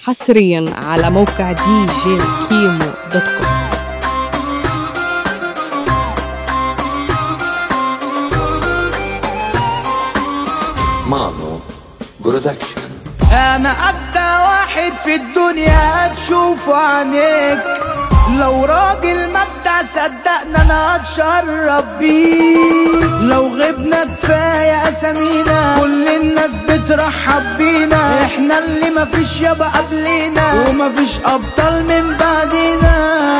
حصريا على موقع دي جي كيمو دوت كوم مانو برودكشن انا اجدى واحد في الدنيا هتشوفه عينيك لو راجل مبدع صدقنا انا هتشرب بيه لو غبنا كفايه اسامينا كل الناس بترحب بينا احنا اللي مفيش يابا قبلينا ومفيش ابطال من بعدينا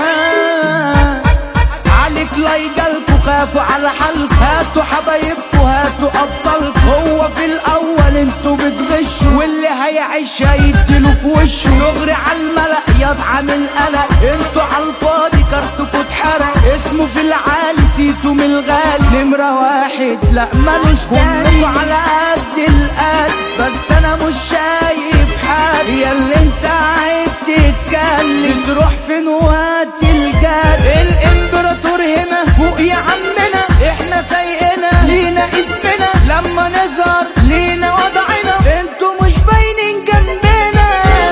عليك لايجالكوا خافوا على حالكوا هاتوا حبايبكوا هاتوا ابطالكوا هو في الاول انتوا بتغشوا واللي هيعيش هيديله في وشه يغري على الملأ يضعن القلق انتوا على الفاضي كارتكوا اتحرق اسمه في العالي سيتو من الغالي نمرة واحد لا ملوش كلكوا على قد القد بس انا مش شايف حد يا اللي انت عايز تتكلم تروح فين وقت الجد الامبراطور هنا فوق يا عمنا احنا سايقنا لينا اسمنا لما نظهر لينا وضعنا انتوا مش باينين جنبنا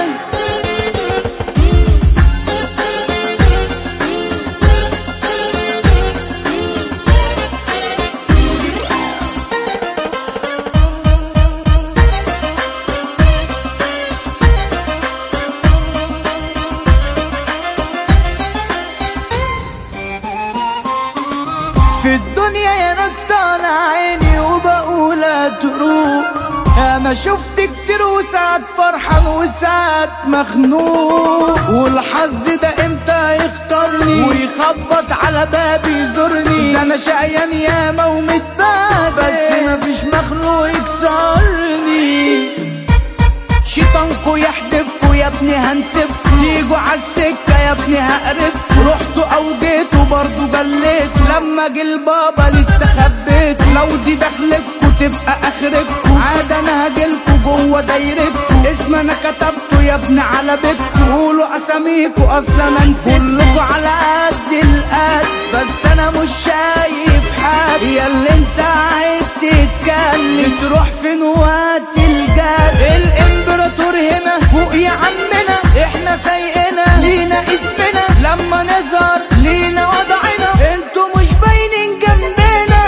في الدنيا يا ناس طالع عيني وبقول هتروح انا شفت كتير وساعات فرحان وساعات مخنوق والحظ ده امتى يختارني ويخبط على بابي يزورني ده انا شقيان ياما ومتبهدل بس مفيش مخلوق يكسرني شيطانكو يحدفكو يا ابني هنسفكو تيجوا عالسكة يا ابني هقرفكو رحتوا او جيتوا برضو جليتوا لما جه البابا لسه خبيتوا لو دي دخلتكو تبقى اخرتكو عاد انا هجيلكو جوه دايرتكو اسم انا كتبته يا ابني على بيتكو قولوا اساميكو اصلا انا نسيت كلكو على قد القد بس انا مش شايف حد يا اللي انت عايز تتكلم تروح فين وقت الجد الامبراطور هنا فوق يا عمنا احنا سايقنا لينا اسمنا لما نظهر لينا وضعنا انتوا مش باينين جنبنا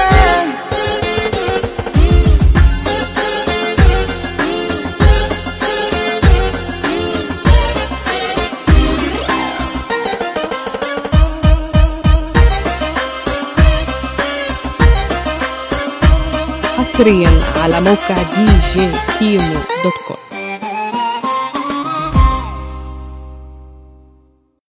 حصريا على موقع دي جي كيمو دوت كوم